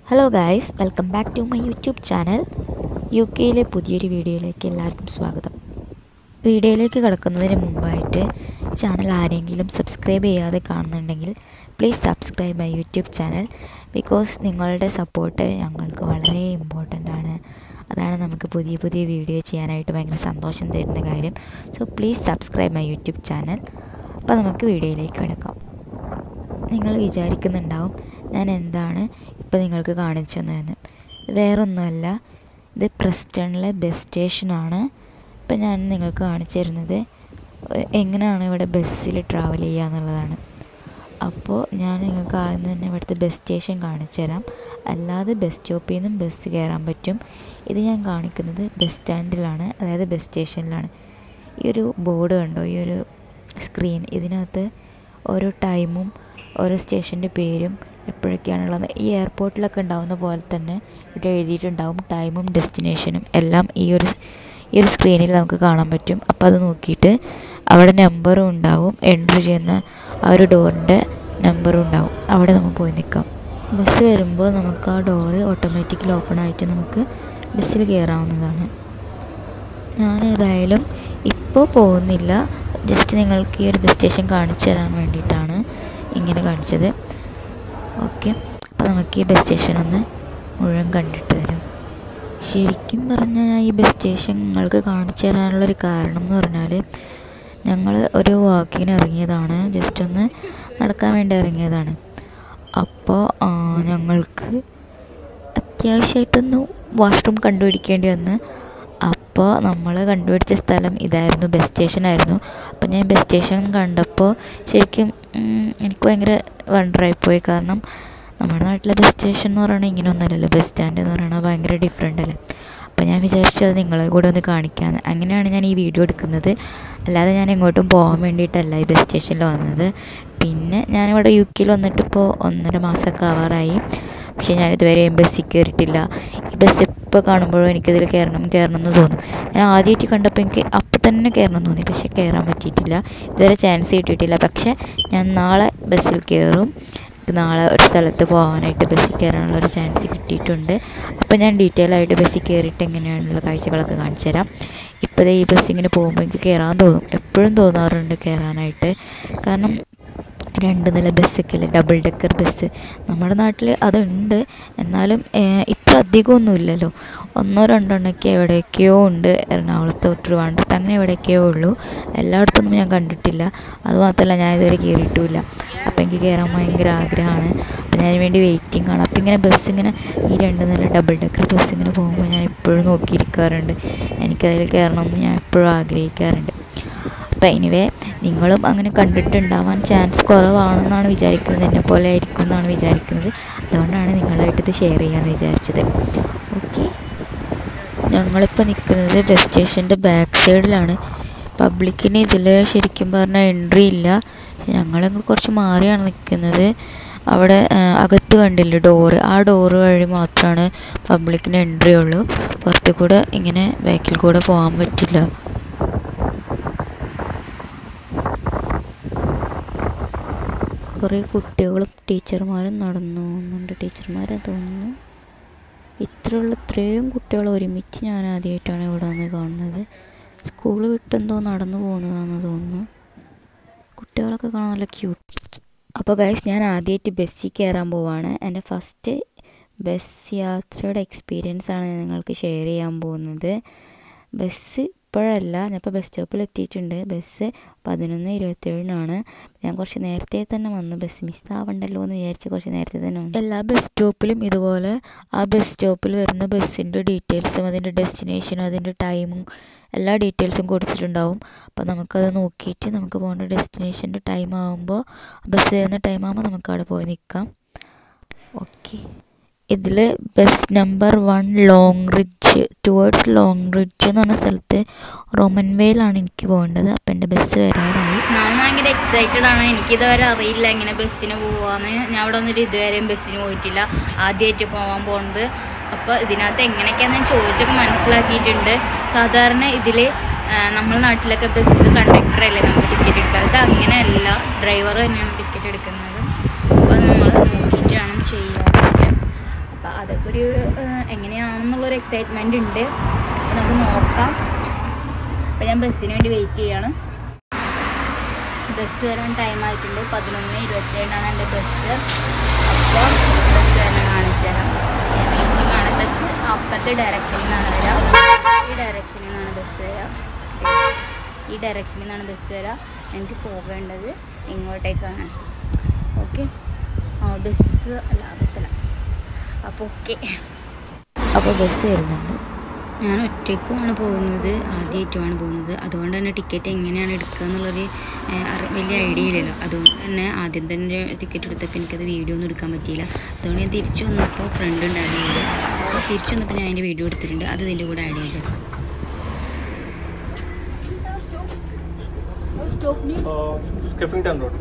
hello guys welcome back to my YouTube channel U കെയിലെ പുതിയൊരു വീഡിയോയിലേക്ക് എല്ലാവർക്കും സ്വാഗതം വീഡിയോയിലേക്ക് കിടക്കുന്നതിന് മുമ്പായിട്ട് ചാനൽ ആരെങ്കിലും സബ്സ്ക്രൈബ് ചെയ്യാതെ കാണുന്നുണ്ടെങ്കിൽ please subscribe my YouTube channel because നിങ്ങളുടെ സപ്പോർട്ട് ഞങ്ങൾക്ക് വളരെ ഇമ്പോർട്ടൻ്റ് ആണ് അതാണ് നമുക്ക് പുതിയ പുതിയ വീഡിയോ ചെയ്യാനായിട്ട് ഭയങ്കര സന്തോഷം തരുന്ന കാര്യം so please subscribe my YouTube channel അപ്പോൾ നമുക്ക് വീഡിയോയിലേക്ക് കിടക്കാം നിങ്ങൾ വിചാരിക്കുന്നുണ്ടാവും ഞാൻ എന്താണ് ഇപ്പോൾ നിങ്ങൾക്ക് കാണിച്ചു തന്നതെന്ന് വേറൊന്നുമല്ല ഇത് പ്രസ്റ്റണിലെ ബസ് സ്റ്റേഷനാണ് ഇപ്പം ഞാൻ നിങ്ങൾക്ക് കാണിച്ചു തരുന്നത് എങ്ങനെയാണ് ഇവിടെ ബസ്സിൽ ട്രാവൽ ചെയ്യുക എന്നുള്ളതാണ് അപ്പോൾ ഞാൻ നിങ്ങൾക്ക് ആദ്യം തന്നെ ഇവിടുത്തെ ബസ് സ്റ്റേഷൻ കാണിച്ചു തരാം അല്ലാതെ ബസ് സ്റ്റോപ്പിൽ നിന്നും ബസ് കയറാൻ പറ്റും ഇത് ഞാൻ കാണിക്കുന്നത് ബസ് സ്റ്റാൻഡിലാണ് അതായത് ബസ് സ്റ്റേഷനിലാണ് ഈ ഒരു ബോർഡ് കണ്ടോ ഈ ഒരു സ്ക്രീൻ ഇതിനകത്ത് ഓരോ ടൈമും ഓരോ സ്റ്റേഷൻ്റെ പേരും എപ്പോഴൊക്കെയാണുള്ളത് ഈ എയർപോർട്ടിലൊക്കെ ഉണ്ടാവുന്ന പോലെ തന്നെ ഇവിടെ എഴുതിയിട്ടുണ്ടാവും ടൈമും ഡെസ്റ്റിനേഷനും എല്ലാം ഈ ഒരു ഈ ഒരു സ്ക്രീനിൽ നമുക്ക് കാണാൻ പറ്റും അപ്പോൾ അത് നോക്കിയിട്ട് അവിടെ നമ്പറും ഉണ്ടാവും എൻട്രി ചെയ്യുന്ന ആ ഒരു ഡോറിൻ്റെ നമ്പറും ഉണ്ടാവും അവിടെ നമുക്ക് പോയി നിൽക്കാം ബസ് വരുമ്പോൾ നമുക്ക് ആ ഡോറ് ഓട്ടോമാറ്റിക്കലി ഓപ്പൺ ആയിട്ട് നമുക്ക് ബസ്സിൽ കയറാവുന്നതാണ് ഞാൻ ഏതായാലും ഇപ്പോൾ പോകുന്നില്ല ജസ്റ്റ് നിങ്ങൾക്ക് ഈ ഒരു ബസ് സ്റ്റേഷൻ കാണിച്ചു തരാൻ വേണ്ടിയിട്ടാണ് ഇങ്ങനെ കാണിച്ചത് ഓക്കെ അപ്പോൾ നമുക്ക് ഈ ബസ് സ്റ്റേഷൻ ഒന്ന് മുഴുവൻ കണ്ടിട്ട് വരാം ശരിക്കും പറഞ്ഞാൽ ഞാൻ ഈ ബസ് സ്റ്റേഷൻ നിങ്ങൾക്ക് കാണിച്ചു തരാനുള്ളൊരു കാരണം എന്ന് പറഞ്ഞാൽ ഞങ്ങൾ ഒരു വാക്കിന് ഇറങ്ങിയതാണ് ജസ്റ്റ് ഒന്ന് നടക്കാൻ വേണ്ടി ഇറങ്ങിയതാണ് അപ്പോൾ ഞങ്ങൾക്ക് അത്യാവശ്യമായിട്ടൊന്ന് വാഷ്റൂം കണ്ടുപിടിക്കേണ്ടി വന്ന് അപ്പോൾ നമ്മൾ കണ്ടുപിടിച്ച സ്ഥലം ഇതായിരുന്നു ബസ് സ്റ്റേഷനായിരുന്നു അപ്പോൾ ഞാൻ ബസ് സ്റ്റേഷൻ കണ്ടപ്പോൾ ശരിക്കും എനിക്ക് ഭയങ്കര വണ്ടറായിപ്പോയി കാരണം നമ്മുടെ നാട്ടിലെ ബസ് സ്റ്റേഷൻ എന്ന് പറയുന്നത് ഇങ്ങനെ ഒന്നല്ലല്ലോ ബസ് സ്റ്റാൻഡ് എന്ന് പറയുന്നത് ഭയങ്കര ഡിഫറെൻ്റ് അല്ലേ അപ്പോൾ ഞാൻ വിചാരിച്ചു അത് നിങ്ങളെ കൂടെ ഒന്ന് കാണിക്കാമെന്ന് അങ്ങനെയാണ് ഞാൻ ഈ വീഡിയോ എടുക്കുന്നത് അല്ലാതെ ഞാൻ എങ്ങോട്ടും പോകാൻ വേണ്ടിയിട്ടല്ല ഈ ബസ് സ്റ്റേഷനിൽ വന്നത് പിന്നെ ഞാനിവിടെ യു കെയിൽ വന്നിട്ടിപ്പോൾ ഒന്നര മാസമൊക്കെ ആവാറായി പക്ഷേ ഞാനിതുവരെ ബസ്സിൽ കയറിയിട്ടില്ല ഈ ബസ് എപ്പോൾ കാണുമ്പോഴും എനിക്കതിൽ കയറണം കയറണം എന്ന് തോന്നും ഞാൻ ആദ്യമായിട്ട് കണ്ടപ്പോൾ എനിക്ക് അപ്പം തന്നെ കയറണം തോന്നി പക്ഷേ കയറാൻ പറ്റിയിട്ടില്ല ഇതുവരെ ചാൻസ് കിട്ടിയിട്ടില്ല പക്ഷേ ഞാൻ നാളെ ബസ്സിൽ കയറും നാളെ ഒരു സ്ഥലത്ത് പോകാനായിട്ട് ബസ്സിൽ കയറാനുള്ള ഒരു ചാൻസ് കിട്ടിയിട്ടുണ്ട് അപ്പോൾ ഞാൻ ഡീറ്റെയിൽ ആയിട്ട് ബസ്സിൽ കയറിയിട്ട് എങ്ങനെയാണുള്ള കാഴ്ചകളൊക്കെ കാണിച്ചു തരാം ഇപ്പോഴേ ഈ ബസ് ഇങ്ങനെ പോകുമ്പോൾ എനിക്ക് കയറാൻ തോന്നും എപ്പോഴും തോന്നാറുണ്ട് കയറാനായിട്ട് കാരണം രണ്ട് നില ബസ്സൊക്കെ അല്ലേ ഡബിൾ ഡെക്കർ ബസ് നമ്മുടെ നാട്ടിൽ അതുണ്ട് എന്നാലും ഇത്ര അധികമൊന്നുമില്ലല്ലോ ഒന്നോ രണ്ടെണ്ണമൊക്കെ എവിടെയൊക്കെയോ ഉണ്ട് എറണാകുളത്തോ ട്രിവാൻഡ്രത്ത് അങ്ങനെ എവിടെയൊക്കെയോ ഉള്ളൂ എല്ലായിടത്തൊന്നും ഞാൻ കണ്ടിട്ടില്ല അതുമാത്രമല്ല ഞാൻ ഇതുവരെ കയറിയിട്ടുമില്ല അപ്പോൾ എനിക്ക് കയറാൻ ഭയങ്കര ആഗ്രഹമാണ് അപ്പോൾ ഞാൻ വേണ്ടി വെയിറ്റിംഗ് ആണ് അപ്പോൾ ഇങ്ങനെ ബസ് ഇങ്ങനെ ഈ രണ്ട് നില ഡബിൾ ഡെക്കർ ബസ് ഇങ്ങനെ പോകുമ്പോൾ ഞാൻ എപ്പോഴും നോക്കിയിരിക്കാറുണ്ട് എനിക്കതിൽ കയറണമെന്ന് ഞാൻ എപ്പോഴും ആഗ്രഹിക്കാറുണ്ട് അപ്പോൾ എനിവേ നിങ്ങളും അങ്ങനെ കണ്ടിട്ടുണ്ടാവാൻ ചാൻസ് കുറവാണെന്നാണ് വിചാരിക്കുന്നത് എന്നെ പോലെ ആയിരിക്കും എന്നാണ് വിചാരിക്കുന്നത് അതുകൊണ്ടാണ് നിങ്ങളായിട്ട് ഇത് ഷെയർ ചെയ്യാമെന്ന് വിചാരിച്ചത് ഓക്കെ ഞങ്ങളിപ്പോൾ നിൽക്കുന്നത് ബസ് സ്റ്റേഷൻ്റെ ബാക്ക് സൈഡിലാണ് പബ്ലിക്കിന് ഇതിൽ ശരിക്കും പറഞ്ഞാൽ എൻട്രി ഇല്ല ഞങ്ങൾ കുറച്ച് മാറിയാണ് നിൽക്കുന്നത് അവിടെ അകത്ത് കണ്ടില്ല ഡോറ് ആ ഡോറ് വഴി മാത്രമാണ് പബ്ലിക്കിന് എൻട്രി ഉള്ളൂ പുറത്തു കൂടെ ഇങ്ങനെ ബാക്കിൽ കൂടെ പോകാൻ പറ്റില്ല കുറേ കുട്ടികളും ടീച്ചർമാരും നടന്നു പോകുന്നുണ്ട് ടീച്ചർമാരെ തോന്നുന്നു ഇത്രയുള്ള ഇത്രയും കുട്ടികൾ ഒരുമിച്ച് ഞാൻ ആദ്യമായിട്ടാണ് ഇവിടെ വന്ന് കാണുന്നത് സ്കൂൾ വിട്ടെന്തോ നടന്നു പോകുന്നതാണെന്ന് തോന്നുന്നു കുട്ടികളൊക്കെ കാണാൻ നല്ല ക്യൂട്ട് അപ്പോൾ ഗൈസ് ഞാൻ ആദ്യമായിട്ട് ബസ്സിൽ കയറാൻ പോവാണ് എൻ്റെ ഫസ്റ്റ് ബസ് യാത്രയുടെ എക്സ്പീരിയൻസ് ആണ് നിങ്ങൾക്ക് ഷെയർ ചെയ്യാൻ പോകുന്നത് ബസ് ഇപ്പോഴല്ല ഞാനിപ്പോൾ ബസ് സ്റ്റോപ്പിൽ എത്തിയിട്ടുണ്ട് ബസ് പതിനൊന്ന് ഇരുപത്തേഴിനാണ് ഞാൻ കുറച്ച് നേരത്തെ തന്നെ വന്നു ബസ് മിസ്സാവണ്ടല്ലോ എന്ന് വിചാരിച്ച് കുറച്ച് നേരത്തെ തന്നെ വന്നു എല്ലാ ബസ് സ്റ്റോപ്പിലും ഇതുപോലെ ആ ബസ് സ്റ്റോപ്പിൽ വരുന്ന ബസ്സിൻ്റെ ഡീറ്റെയിൽസും അതിൻ്റെ ഡെസ്റ്റിനേഷനും അതിൻ്റെ ടൈമും എല്ലാ ഡീറ്റെയിൽസും കൊടുത്തിട്ടുണ്ടാവും അപ്പോൾ നമുക്കത് നോക്കിയിട്ട് നമുക്ക് പോകേണ്ട ഡെസ്റ്റിനേഷൻ്റെ ടൈം ആകുമ്പോൾ ബസ് വരുന്ന ടൈം ആകുമ്പോൾ നമുക്ക് അവിടെ പോയി നിൽക്കാം ഓക്കെ ഇതിൽ bus number one Long Ridge towards Long Ridge എന്ന് പറഞ്ഞ സ്ഥലത്ത് റോമൻ വേയിലാണ് എനിക്ക് പോകേണ്ടത് അപ്പം എൻ്റെ ബസ് വരാറായി ഞാൻ ഭയങ്കര എക്സൈറ്റഡ് ആണ് എനിക്കിതുവരെ അറിയില്ല ഇങ്ങനെ ബസ്സിന് പോവാന്ന് ഞാൻ ഇവിടെ വന്നിട്ട് ഇതുവരെയും ബസ്സിന് പോയിട്ടില്ല ആദ്യമായിട്ട് പോകാൻ പോകുന്നത് അപ്പോൾ ഇതിനകത്ത് എങ്ങനെയൊക്കെയാണെന്ന് ഞാൻ ചോദിച്ചൊക്കെ മനസ്സിലാക്കിയിട്ടുണ്ട് സാധാരണ ഇതിൽ നമ്മുടെ നാട്ടിലൊക്കെ ബസ് കണ്ടക്ടർ അല്ലേ നമുക്ക് ടിക്കറ്റ് എടുക്കുക ഇത് അങ്ങനെയല്ല ഡ്രൈവർ തന്നെയാണ് ടിക്കറ്റ് എടുക്കുന്നത് അപ്പോൾ നമ്മൾ നോക്കിയിട്ട് വേണം ചെയ്യാൻ അപ്പം അതൊക്കെ ഒരു ഏഹ്, എങ്ങനെയാണെന്നുള്ളൊരു എക്സൈറ്റ്മെൻ്റ് ഉണ്ട് അപ്പം നമുക്ക് നോക്കാം അപ്പം ഞാൻ ബസ്സിന് വേണ്ടി വെയിറ്റ് ചെയ്യാണ് ബസ് വരാൻ ടൈം ആയിട്ടുണ്ട് പതിനൊന്ന് ഇരുപത്തേഴാണ് എൻ്റെ ബസ് അപ്പോൾ ബസ് വരാൻ കാണിച്ചു തരാം വെയിറ്റിംഗ് ആണ് ബസ് അപ്പുറത്തെ ഡയറക്ഷനിൽ നിന്നാണ് വരാം ഈ ഡയറക്ഷനിൽ നിന്നാണ് ബസ് വരാം ഈ ഡയറക്ഷനിൽ നിന്നാണ് ബസ് വരാം എനിക്ക് പോകേണ്ടത് ഇങ്ങോട്ടേക്കാണ് ഓക്കെ ആ ബസ് അല്ല ബസ്സല്ല അപ്പോൾ ഓക്കെ അപ്പോൾ ബസ് വരുന്നുണ്ട് ഞാൻ ഒറ്റയ്ക്കുമാണ് പോകുന്നത് ആദ്യമായിട്ടുമാണ് പോകുന്നത് അതുകൊണ്ട് തന്നെ ടിക്കറ്റ് എങ്ങനെയാണ് എടുക്കുക എന്നുള്ളൊരു ഏഹ്, അറി- വലിയ ഐഡിയ ഇല്ലല്ലോ അതുകൊണ്ട് തന്നെ ആദ്യം തന്നെ ടിക്കറ്റ് എടുത്തപ്പോൾ എനിക്കത് വീഡിയോ ഒന്നും എടുക്കാൻ പറ്റിയില്ല അതുകൊണ്ട് ഞാൻ തിരിച്ചു വന്നപ്പോൾ ഫ്രണ്ട് ഉണ്ടായിരുന്നില്ല അപ്പോൾ തിരിച്ചു വന്നപ്പോൾ ഞാൻ അതിൻ്റെ വീഡിയോ എടുത്തിട്ടുണ്ട് അത് ഇതിൻ്റെ കൂടെ ആഡ് ചെയ്തു സ്കെഫിംഗ്ടൺ റോഡ്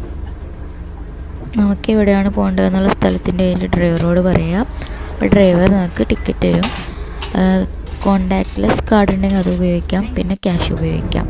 നമുക്ക് എവിടെയാണ് പോകേണ്ടതെന്നുള്ള സ്ഥലത്തിൻ്റെ പേര് ഡ്രൈവറോട് പറയാം അപ്പോൾ ഡ്രൈവർ നമുക്ക് ടിക്കറ്റ് തരും കോണ്ടാക്ട്ലെസ് കാർഡ് ഉണ്ടെങ്കിൽ അത് ഉപയോഗിക്കാം പിന്നെ ക്യാഷ് ഉപയോഗിക്കാം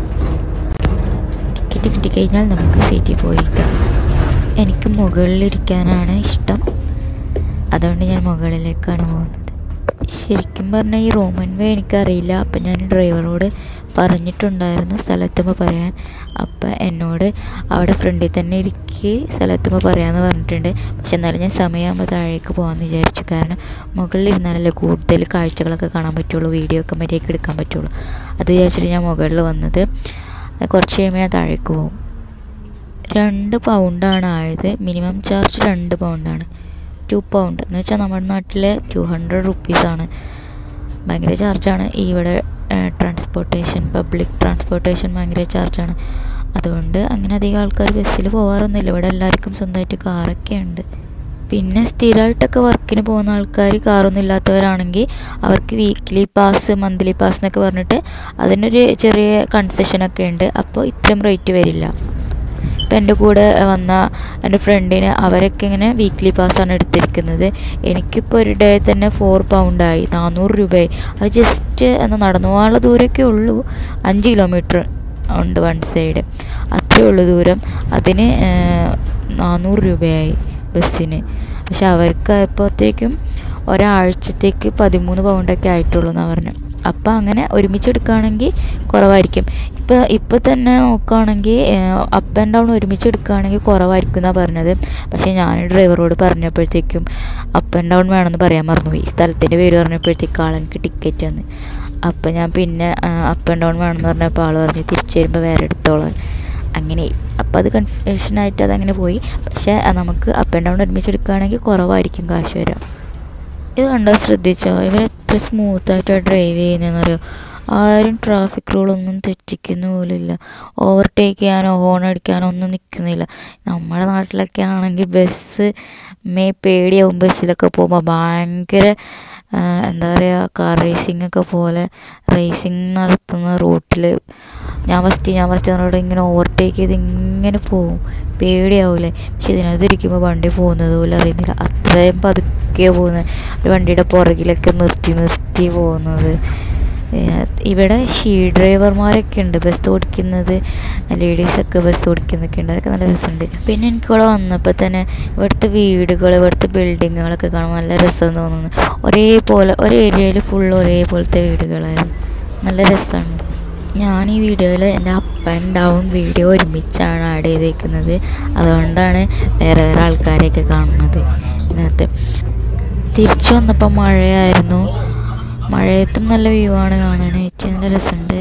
ടിക്കറ്റ് കിട്ടിക്കഴിഞ്ഞാൽ നമുക്ക് സീറ്റിൽ പോയിരിക്കാം എനിക്ക് മുകളിലിരിക്കാനാണ് ഇഷ്ടം അതുകൊണ്ട് ഞാൻ മുകളിലേക്കാണ് പോകുന്നത് ശരിക്കും പറഞ്ഞാൽ ഈ റോമൻ വേ എനിക്കറിയില്ല അപ്പം ഞാൻ ഡ്രൈവറോട് പറഞ്ഞിട്ടുണ്ടായിരുന്നു സ്ഥലത്തുമ്പോൾ പറയാൻ അപ്പം എന്നോട് അവിടെ ഫ്രണ്ടിൽ തന്നെ ഇരിക്കി സ്ഥലത്തുമ്പോൾ പറയാമെന്ന് പറഞ്ഞിട്ടുണ്ട് പക്ഷെ എന്നാലും ഞാൻ സമയമാകുമ്പോൾ താഴേക്ക് പോകാമെന്ന് വിചാരിച്ചു കാരണം മുകളിലിരുന്നാലല്ലേ കൂടുതൽ കാഴ്ചകളൊക്കെ കാണാൻ പറ്റുള്ളൂ വീഡിയോ ഒക്കെ മര്യാദയ്ക്ക് എടുക്കാൻ പറ്റുള്ളൂ അത് വിചാരിച്ചിട്ട് ഞാൻ മുകളിൽ വന്നത് കുറച്ച് കഴിയുമ്പോൾ ഞാൻ താഴേക്ക് പോകും രണ്ട് പൗണ്ടാണ് ആയത് മിനിമം ചാർജ് രണ്ട് പൗണ്ടാണ് ടു പൗണ്ട് എന്ന് വെച്ചാൽ നമ്മുടെ നാട്ടിലെ ടു ഹൺഡ്രഡ് റുപ്പീസാണ് ഭയങ്കര ചാർജാണ് ഇവിടെ ട്രാൻസ്പോർട്ടേഷൻ പബ്ലിക് ട്രാൻസ്പോർട്ടേഷൻ ഭയങ്കര ചാർജാണ് അതുകൊണ്ട് അങ്ങനെ അധികം ആൾക്കാർ ബസ്സിൽ പോകാറൊന്നുമില്ല ഇവിടെ എല്ലാവർക്കും സ്വന്തമായിട്ട് കാറൊക്കെ ഉണ്ട് പിന്നെ സ്ഥിരമായിട്ടൊക്കെ വർക്കിന് പോകുന്ന ആൾക്കാർ കാറൊന്നും ഇല്ലാത്തവരാണെങ്കിൽ അവർക്ക് വീക്ക്ലി പാസ് മന്ത്ലി പാസ് എന്നൊക്കെ പറഞ്ഞിട്ട് അതിനൊരു ചെറിയ കൺസെഷനൊക്കെ ഉണ്ട് അപ്പോൾ ഇത്രയും റേറ്റ് വരില്ല ഇപ്പം എൻ്റെ കൂടെ വന്ന എൻ്റെ ഫ്രണ്ടിന് അവരൊക്കെ ഇങ്ങനെ വീക്ക്ലി പാസ്സാണ് എടുത്തിരിക്കുന്നത് എനിക്കിപ്പോൾ ഒരു ഡേ തന്നെ ഫോർ പൗണ്ടായി നാനൂറ് രൂപയായി അത് ജസ്റ്റ് എന്നാൽ നടന്നു പോകാനുള്ള ദൂരമൊക്കെ ഉള്ളൂ അഞ്ച് കിലോമീറ്റർ ഉണ്ട് വൺ സൈഡ് അത്രേ ഉള്ളൂ ദൂരം അതിന് നാനൂറ് രൂപയായി ബസ്സിന് പക്ഷെ അവർക്കായപ്പോഴത്തേക്കും ഒരാഴ്ചത്തേക്ക് പതിമൂന്ന് പൗണ്ടൊക്കെ ആയിട്ടുള്ളൂ എന്നാണ് പറഞ്ഞത് അപ്പം അങ്ങനെ ഒരുമിച്ച് എടുക്കുകയാണെങ്കിൽ കുറവായിരിക്കും ഇപ്പോൾ ഇപ്പോൾ തന്നെ നോക്കുകയാണെങ്കിൽ അപ്പ് ആൻഡ് ഡൗൺ ഒരുമിച്ച് എടുക്കുകയാണെങ്കിൽ കുറവായിരിക്കും എന്നാണ് പറഞ്ഞത് പക്ഷേ ഞാൻ ഡ്രൈവറോട് പറഞ്ഞപ്പോഴത്തേക്കും അപ്പ് ആൻഡ് ഡൗൺ വേണമെന്ന് പറയാൻ മറന്നുപോയി സ്ഥലത്തിൻ്റെ പേര് പറഞ്ഞപ്പോഴത്തേക്ക് ആൾ എനിക്ക് ടിക്കറ്റ് തന്ന് അപ്പം ഞാൻ പിന്നെ അപ്പ് ആൻഡ് ഡൗൺ വേണമെന്ന് പറഞ്ഞപ്പോൾ ആൾ പറഞ്ഞു തിരിച്ചു വരുമ്പോൾ വേറെ എടുത്തോളാം അങ്ങനെ അപ്പോൾ അത് കൺഫ്യൂഷനായിട്ട് അതങ്ങനെ പോയി പക്ഷേ നമുക്ക് അപ്പ് ആൻഡ് ഡൗൺ ഒരുമിച്ച് എടുക്കുകയാണെങ്കിൽ കുറവായിരിക്കും കാശ് വരാം ഇത് കണ്ടോ ശ്രദ്ധിച്ചോ ഇവർ എത്ര സ്മൂത്തായിട്ടാണ് ഡ്രൈവ് ചെയ്യുന്നതെന്നറിയോ ആരും ട്രാഫിക് റൂളൊന്നും തെറ്റിക്കുന്ന പോലില്ല ഓവർടേക്ക് ചെയ്യാനോ ഹോൺ അടിക്കാനോ ഒന്നും നിൽക്കുന്നില്ല നമ്മുടെ നാട്ടിലൊക്കെ ആണെങ്കിൽ ബസ് മേ പേടിയാവും ബസ്സിലൊക്കെ പോകുമ്പോൾ ഭയങ്കര ആ, എന്താ പറയുക കാർ റേസിംഗ് ഒക്കെ പോലെ റേസിംഗ് നടത്തുന്ന റൂട്ടിൽ ഞാൻ ഫസ്റ്റ് ഞാൻ ഫസ്റ്റ് എന്നോട് ഇങ്ങനെ ഓവർടേക്ക് ചെയ്ത് ഇങ്ങനെ പോവും പേടിയാവൂലേ പക്ഷെ ഇതിനകത്ത് ഇരിക്കുമ്പോൾ വണ്ടി പോകുന്നത് പോലും അറിയുന്നില്ല അത്രയും പതുക്കെ പോകുന്നത് ഒരു വണ്ടിയുടെ പുറകിലൊക്കെ നിർത്തി നിർത്തി പോകുന്നത് ഇതിനകത്ത് ഇവിടെ ഷീ ഡ്രൈവർമാരൊക്കെ ഉണ്ട് ബസ് ഓടിക്കുന്നത് ലേഡീസൊക്കെ ബസ് ഓടിക്കുന്നൊക്കെ ഉണ്ട് അതൊക്കെ നല്ല രസമുണ്ട് പിന്നെ എനിക്കിവിടെ വന്നപ്പോൾ തന്നെ ഇവിടുത്തെ വീടുകൾ ഇവിടുത്തെ ബിൽഡിങ്ങുകളൊക്കെ കാണുമ്പോൾ നല്ല രസം തോന്നുന്നു ഒരേപോലെ ഒരു ഏരിയയിൽ ഫുൾ ഒരേപോലത്തെ വീടുകളായിരുന്നു നല്ല രസമുണ്ട് ഞാൻ ഈ വീഡിയോയിൽ എൻ്റെ അപ്പ് ആൻഡ് ഡൗൺ വീഡിയോ ഒരുമിച്ചാണ് ആഡ് ചെയ്തേക്കുന്നത് അതുകൊണ്ടാണ് വേറെ വേറെ ആൾക്കാരെയൊക്കെ കാണുന്നത് ഇതിനകത്ത് തിരിച്ചു വന്നപ്പോൾ മഴയായിരുന്നു മഴയത്തും നല്ല വ്യൂ ആണ് കാണാനായിട്ട് നല്ല രസമുണ്ട്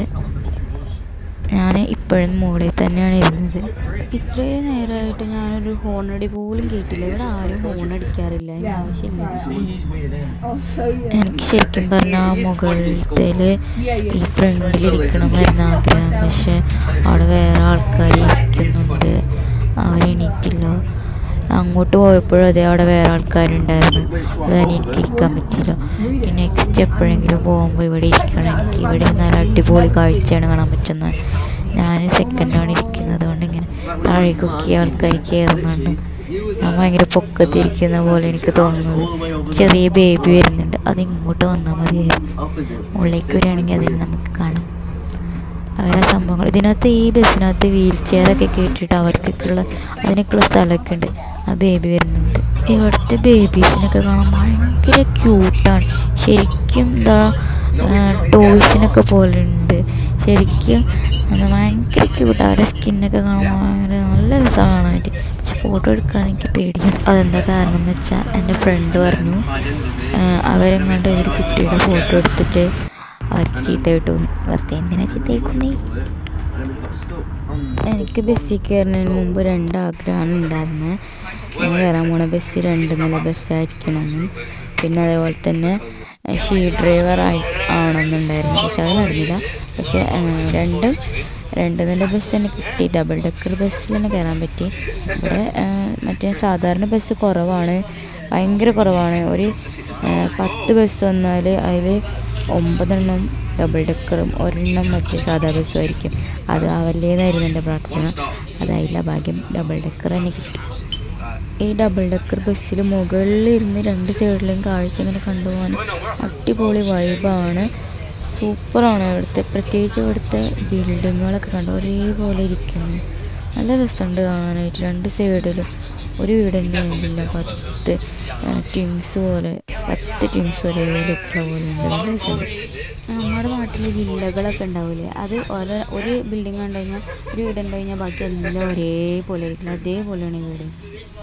ഞാൻ ഇപ്പോഴും മുകളിൽ തന്നെയാണ് ഇരുന്നത് ഇത്രയും നേരമായിട്ട് ഞാനൊരു ഹോണടി പോലും കേട്ടില്ല ഇവിടെ ആരും ഹോൺ അടിക്കാറില്ല അതിന് ആവശ്യമില്ല എനിക്ക് ശരിക്കും പറഞ്ഞാൽ മുകളിലത്തേൽ ഈ ഫ്രണ്ടിൽ ഇരിക്കണമെന്നായിരുന്നു ആഗ്രഹം പക്ഷെ അവിടെ വേറെ ആൾക്കാർ ഇരിക്കുന്നുണ്ട് അവരെണീറ്റില്ല അങ്ങോട്ട് പോയപ്പോഴും അതേ അവിടെ വേറെ ആൾക്കാരുണ്ടായിരുന്നു അതാണ് എനിക്ക് ഇരിക്കാൻ പറ്റില്ല നെക്സ്റ്റ് എപ്പോഴെങ്കിലും പോകുമ്പോൾ ഇവിടെ ഇരിക്കണം എനിക്ക് ഇവിടെ ഇരുന്നാൽ അടിപൊളി കാഴ്ചയാണ് കാണാൻ പറ്റുന്നത് ഞാൻ സെക്കൻഡാണ് ഇരിക്കുന്നത് അതുകൊണ്ട് ഇങ്ങനെ താഴേക്കൊക്കെ ആൾക്കാർ കയറുന്നുണ്ട് ഞാൻ ഭയങ്കര പൊക്കത്തിരിക്കുന്ന പോലെ എനിക്ക് തോന്നുന്നത് ചെറിയ ബേബി വരുന്നുണ്ട് അത് ഇങ്ങോട്ട് വന്നാൽ മതിയായിരുന്നു ഉള്ളിലേക്ക് വരികയാണെങ്കിൽ അതിന് നമുക്ക് കാണാം അവരുടെ സംഭവങ്ങൾ ഇതിനകത്ത് ഈ ബസ്സിനകത്ത് വീൽ ചെയറൊക്കെ കേട്ടിട്ട് അവർക്കൊക്കെയുള്ള അതിനൊക്കെയുള്ള സ്ഥലമൊക്കെ ഉണ്ട് ആ ബേബി വരുന്നുണ്ട് ഇവിടുത്തെ ബേബീസിനൊക്കെ കാണാൻ ഭയങ്കര ക്യൂട്ടാണ് ശരിക്കും എന്താ ടോയ്സിനൊക്കെ പോലെ ഉണ്ട് ശരിക്കും എന്താ ഭയങ്കര ക്യൂട്ട് അവരുടെ സ്കിന്നൊക്കെ കാണാൻ ഭയങ്കര നല്ല രസമാണ് കാണാനായിട്ട് പക്ഷെ ഫോട്ടോ എടുക്കാൻ എനിക്ക് പേടിയാണ് അതെന്താ കാരണം എന്ന് വെച്ചാൽ എൻ്റെ ഫ്രണ്ട് പറഞ്ഞു ആഹ് അവരെങ്ങാണ്ട് ഒരു കുട്ടിയുടെ ഫോട്ടോ എടുത്തിട്ട് അവർക്ക് ചീത്ത കിട്ടും വെറുതെ എന്തിനാ ചീത്തയിക്കുന്നേ എനിക്ക് ബസ്സിൽ കയറുന്നതിന് മുമ്പ് രണ്ട് ആഗ്രഹമാണ് ഉണ്ടായിരുന്നത് ഞാൻ കയറാൻ പോണ ബസ് രണ്ട് നില ബസ്സായിരിക്കണമെന്നും പിന്നെ അതേപോലെ തന്നെ ഷീ ഡ്രൈവർ ആയി ആവണമെന്നുണ്ടായിരുന്നു പക്ഷെ അത് നടന്നില്ല പക്ഷെ ആ, രണ്ടും രണ്ട് നില ബസ് തന്നെ കിട്ടി ഡബിൾ ഡെക്കർ ബസ്സിൽ തന്നെ കയറാൻ പറ്റി ഇവിടെ ആ, മറ്റേ സാധാരണ ബസ് കുറവാണ് ഭയങ്കര കുറവാണ് ഒരു ആ, പത്ത് ബസ് വന്നാൽ അതിൽ ഒമ്പതെണ്ണം ഡബിൾ ഡെക്കറും ഒരെണ്ണം മറ്റേ സാധാ ബസ്സും ആയിരിക്കും അത് ആവല്ലേന്നായിരുന്നു എൻ്റെ പ്രാർത്ഥന അതായില്ല ഭാഗ്യം ഡബിൾ ഡെക്കർ തന്നെ കിട്ടി ഈ ഡബിൾ ഡെക്കർ ബസ്സിൽ മുകളിൽ ഇരുന്ന് രണ്ട് സൈഡിലും കാഴ്ച ഇങ്ങനെ കണ്ടുപോകാൻ അടിപൊളി വൈബാണ് സൂപ്പറാണ് ഇവിടുത്തെ പ്രത്യേകിച്ച് ഇവിടുത്തെ ബിൽഡിങ്ങുകളൊക്കെ കണ്ട് ഒരേപോലെ ഇരിക്കുന്നു നല്ല രസമുണ്ട് കാണാനായിട്ട് രണ്ട് സൈഡിലും ഒരു വീട് തന്നെയില്ല പത്ത് ടിങ്സ് പോലെ പത്ത് ടിങ്സ് ഒരേപോലെ ഇട്ടുള്ള പോലെ ഉണ്ട് നല്ല രസമുണ്ട് നമ്മുടെ നാട്ടിൽ വില്ലകളൊക്കെ ഉണ്ടാവില്ലേ അത് ഓരോ ഒരു ബിൽഡിംഗ് കണ്ടു കഴിഞ്ഞാൽ ഒരു വീട് കണ്ടു കഴിഞ്ഞാൽ ബാക്കി എല്ലാം ഒരേപോലെ ആയിരിക്കില്ല അതേപോലെയാണ് ഈ വീട്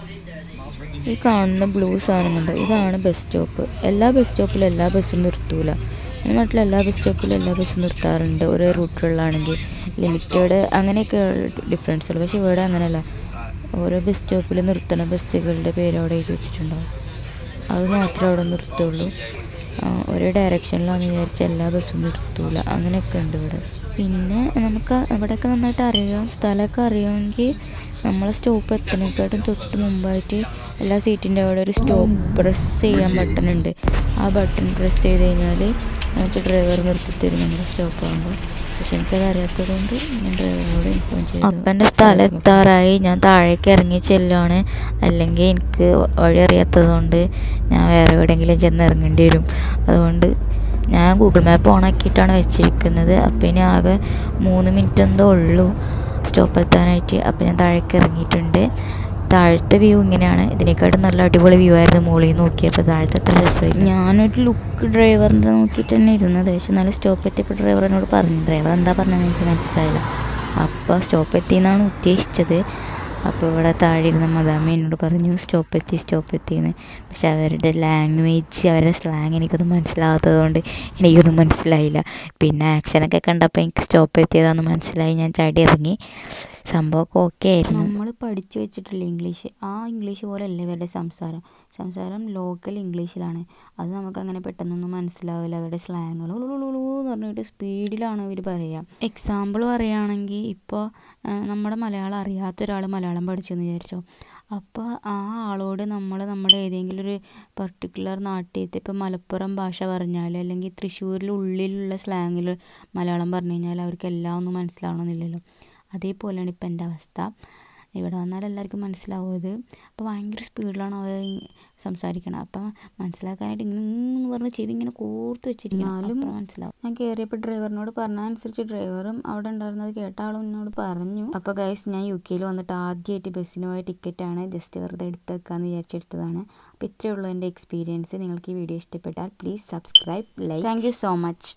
ഈ കാണുന്ന ബ്ലൂ സാധനം കണ്ടോ ഇതാണ് ബസ് സ്റ്റോപ്പ് എല്ലാ ബസ് സ്റ്റോപ്പിലും എല്ലാ ബസ്സും നിർത്തൂല നമ്മുടെ നാട്ടിൽ എല്ലാ ബസ് സ്റ്റോപ്പിലും എല്ലാ ബസ്സും നിർത്താറുണ്ട് ഒരേ റൂട്ടുകളിലാണെങ്കിൽ ലിമിറ്റഡ് അങ്ങനെയൊക്കെ ഡിഫറൻസ് ഉള്ളു പക്ഷെ ഇവിടെ അങ്ങനെയല്ല ഓരോ ബസ് സ്റ്റോപ്പിൽ നിർത്തണ ബസ്സുകളുടെ പേര് അവിടെ എഴുതി വെച്ചിട്ടുണ്ടാവും അത് മാത്രമേ അവിടെ നിർത്തുള്ളൂ ആ, ഒരേ ഡയറക്ഷനിലാണെന്ന് വിചാരിച്ച് എല്ലാ ബസ്സും നിർത്തൂല അങ്ങനെയൊക്കെ ഉണ്ട് ഇവിടെ പിന്നെ നമുക്ക് ഇവിടെയൊക്കെ നന്നായിട്ട് അറിയാം സ്ഥലമൊക്കെ അറിയാമെങ്കിൽ നമ്മളെ സ്റ്റോപ്പ് എത്തണേക്കാട്ടും തൊട്ട് മുമ്പായിട്ട് എല്ലാ സീറ്റിൻ്റെ അവിടെ ഒരു സ്റ്റോപ്പ് പ്രസ് ചെയ്യാൻ ബട്ടൺ ഉണ്ട് ആ ബട്ടൺ പ്രസ് ചെയ്ത് കഴിഞ്ഞാൽ നമുക്ക് ഡ്രൈവർ നിർത്തി തരും നമ്മുടെ സ്റ്റോപ്പ് ആകുമ്പോൾ പക്ഷെ എനിക്കത് അറിയാത്തതുകൊണ്ട് ഞാൻ ഡ്രൈവറോട് ഇൻഫോം ചെയ്തു അപ്പൻ്റെ സ്ഥലം എത്താറായി ഞാൻ താഴേക്ക് ഇറങ്ങി ചെല്ലുവാണ് അല്ലെങ്കിൽ എനിക്ക് വഴി അറിയാത്തതുകൊണ്ട് ഞാൻ വേറെ എവിടെയെങ്കിലും ചെന്ന് ഇറങ്ങേണ്ടി വരും അതുകൊണ്ട് ഞാൻ ഗൂഗിൾ മാപ്പ് ഓണാക്കിയിട്ടാണ് വെച്ചിരിക്കുന്നത് അപ്പം ഇനി ആകെ മൂന്ന് മിനിറ്റ് എന്തോ ഉള്ളൂ സ്റ്റോപ്പ് എത്താനായിട്ട് അപ്പം ഞാൻ താഴേക്ക് ഇറങ്ങിയിട്ടുണ്ട് താഴത്തെ വ്യൂ ഇങ്ങനെയാണ് ഇതിനെക്കാട്ടും നല്ല അടിപൊളി വ്യൂ ആയിരുന്നു മുകളിൽ നിന്ന് നോക്കിയപ്പോൾ താഴത്തെ അത്ര രസമായി ഞാനൊരു ലുക്ക് ഡ്രൈവറിൻ്റെ നോക്കിയിട്ട് തന്നെ ഇരുന്നത് പക്ഷെ എന്നാലും സ്റ്റോപ്പ് എത്തിയപ്പോൾ ഡ്രൈവർ എന്നോട് പറഞ്ഞു ഡ്രൈവർ എന്താ പറഞ്ഞതെന്ന് എനിക്ക് മനസ്സിലായില്ല അപ്പോൾ സ്റ്റോപ്പ് എത്തി എന്നാണ് ഉദ്ദേശിച്ചത് അപ്പോൾ ഇവിടെ താഴെ ഇരുന്ന മദാമ എന്നോട് പറഞ്ഞു സ്റ്റോപ്പ് എത്തി സ്റ്റോപ്പ് എത്തിയെന്ന് പക്ഷെ അവരുടെ ലാംഗ്വേജ് അവരുടെ സ്ലാങ് എനിക്കൊന്നും മനസ്സിലാകാത്തത് കൊണ്ട് എനിക്കൊന്നും മനസ്സിലായില്ല പിന്നെ ആക്ഷനൊക്കെ കണ്ടപ്പോൾ എനിക്ക് സ്റ്റോപ്പ് എത്തിയതാണെന്ന് മനസ്സിലായി ഞാൻ ചാടി ഇറങ്ങി സംഭവമൊക്കെ ഓക്കെ ആയിരുന്നു നമ്മൾ പഠിച്ചു വെച്ചിട്ടില്ല ഇംഗ്ലീഷ് ആ ഇംഗ്ലീഷ് പോലെ അല്ല ഇവരുടെ സംസാരം സംസാരം ലോക്കൽ ഇംഗ്ലീഷിലാണ് അത് നമുക്ക് അങ്ങനെ പെട്ടെന്നൊന്നും മനസ്സിലാവില്ല അവരുടെ സ്ലാങ്ങുകൾ എന്ന് പറഞ്ഞിട്ട് സ്പീഡിലാണ് ഇവർ പറയുക എക്സാമ്പിൾ പറയുകയാണെങ്കിൽ ഇപ്പോൾ നമ്മുടെ മലയാളം അറിയാത്ത ഒരാൾ മലയാളം പഠിച്ചെന്ന് വിചാരിച്ചോ അപ്പോൾ ആ ആളോട് നമ്മൾ നമ്മുടെ ഏതെങ്കിലും ഒരു പർട്ടിക്കുലർ നാട്ടിലത്തെ ഇപ്പോൾ മലപ്പുറം ഭാഷ പറഞ്ഞാൽ അല്ലെങ്കിൽ തൃശ്ശൂരിൽ ഉള്ളിലുള്ള സ്ലാങ്ങിൽ മലയാളം പറഞ്ഞു കഴിഞ്ഞാൽ അവർക്ക് എല്ലാം ഒന്നും മനസ്സിലാവണമെന്നില്ലല്ലോ അതേപോലെയാണ് ഇപ്പം എൻ്റെ അവസ്ഥ ഇവിടെ വന്നാൽ എല്ലാവർക്കും മനസ്സിലാവും ഇത് അപ്പോൾ ഭയങ്കര സ്പീഡിലാണ് അവർ സംസാരിക്കണം അപ്പം മനസ്സിലാക്കാനായിട്ട് ഇങ്ങനെ എന്ന് പറഞ്ഞ് ചെവി ഇങ്ങനെ കോർത്ത് വെച്ചിരിക്കണം മനസ്സിലാവും ഞാൻ കയറിയപ്പോൾ ഡ്രൈവറിനോട് പറഞ്ഞതനുസരിച്ച് ഡ്രൈവറും അവിടെ ഉണ്ടായിരുന്നത് കേട്ട ആളും എന്നോട് പറഞ്ഞു അപ്പോൾ ഗൈസ് ഞാൻ യു കെയിൽ വന്നിട്ട് ആദ്യമായിട്ട് ബസ്സിന് പോയ ടിക്കറ്റാണ് ജസ്റ്റ് വെറുതെ എടുത്ത് വെക്കാമെന്ന് വിചാരിച്ചെടുത്തതാണ് അപ്പോൾ ഇത്രയേ ഉള്ളൂ എൻ്റെ എക്സ്പീരിയൻസ് നിങ്ങൾക്ക് ഈ വീഡിയോ ഇഷ്ടപ്പെട്ടാൽ please subscribe like thank you so much